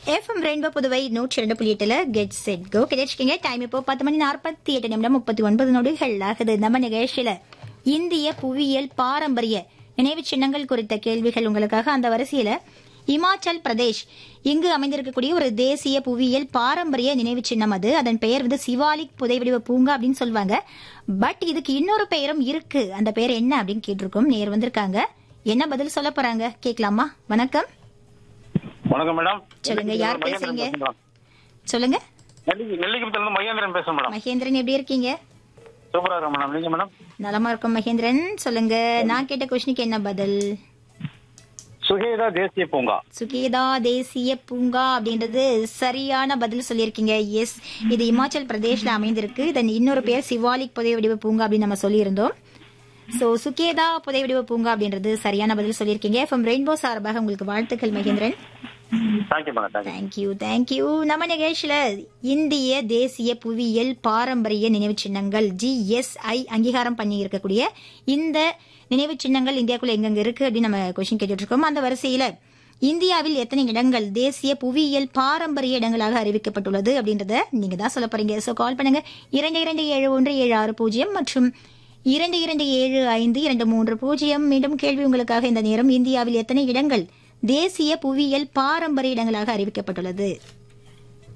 FM rainbow Puduvai நூற்றி ரெண்டு புள்ளி எட்டுல கெட் செட் கோ கிடைச்சிருக்கீங்க டைம் இப்போ பத்து மணி நாற்பத்தி எட்டு நிமிடம் முப்பத்தி ஒன்பது நொடிகள் ஆகுது நம்ம நிகழ்ச்சியில இந்திய புவியியல் பாரம்பரிய நினைவு சின்னங்கள் குறித்த கேள்விகள் உங்களுக்காக அந்த வரிசையில இமாச்சல் பிரதேஷ் இங்கு அமைந்திருக்கக்கூடிய ஒரு தேசிய புவியியல் பாரம்பரிய நினைவு சின்னம் அது அதன் பெயர் வந்து சிவாலிக் புதைவடிவ பூங்கா அப்படின்னு சொல்லுவாங்க பட் இதுக்கு இன்னொரு பெயரும் இருக்கு அந்த பெயர் என்ன அப்படின்னு கேட்டிருக்கோம் நேர் வந்திருக்காங்க என்ன பதில் சொல்ல போறாங்க கேட்கலாமா வணக்கம் வணக்கம் மேடம் சொல்லுங்க, யார் மகேந்திரன் பேசுறீங்க? பேசுறேன் மேடம். சொல்லுங்க நெல்லிக்கு நெல்லிக்குப்பத்துல இருந்து மகேந்திரன் பேசுறேன் மேடம் மகேந்திரன் எப்படி இருக்கீங்க சூப்பரா இருக்கேன் மேடம் நீங்க மேடம் நலமா இருக்கும் மகேந்திரன் சொல்லுங்க நான் கேட்ட கொஸ்டினுக்கு என்ன பதில் சுகேதா தேசிய பூங்கா சுகேதா தேசிய பூங்கா அப்படின்றது சரியான பதில் சொல்லியிருக்கீங்க எஸ் இது இமாச்சல் பிரதேஷ்ல அமைந்திருக்கு இதன் இன்னொரு பேர் சிவாலிக் புதை வடிவ பூங்கா அப்படின்னு நம்ம சொல்லியிருந்தோம் சோ சுகேதா புதை வடிவ பூங்கா அப்படின்றது சரியான பதில் சொல்லியிருக்கீங்க எஃப்எம் ரெயின்போ சார்பாக உங்களுக்கு வாழ்த்துக்கள் Mahendran thank you madam thank you thank you thank you நம்ம நிகழ்ச்சியில இந்திய தேசிய புவியியல் பாரம்பரிய நினைவு சின்னங்கள் ஜிஎஸ்ஐ அங்கீகாரம் பண்ணி இருக்கக்கூடிய இந்த நினைவு சின்னங்கள் இந்தியாக்குள்ள எங்கெங்க இருக்கு அப்படின்னு நம்ம கொஸ்டின் கேட்டுட்டு இருக்கோம் அந்த வரிசையில இந்தியாவில் எத்தனை இடங்கள் தேசிய புவியியல் பாரம்பரிய இடங்களாக அறிவிக்கப்பட்டுள்ளது அப்படின்றத நீங்க தான் சொல்ல போறீங்க சோ கால் பண்ணுங்க இரண்டு இரண்டு ஏழு ஒன்று ஏழு ஆறு பூஜ்ஜியம் மற்றும் இரண்டு இரண்டு ஏழு ஐந்து இரண்டு மூன்று பூஜ்ஜியம் மீண்டும் கேள்வி உங்களுக்காக இந்த நேரம் இந்தியாவில் எத்தனை இடங்கள் தேசிய புவியியல் பாரம்பரிய இடங்களாக அறிவிக்கப்பட்டுள்ளது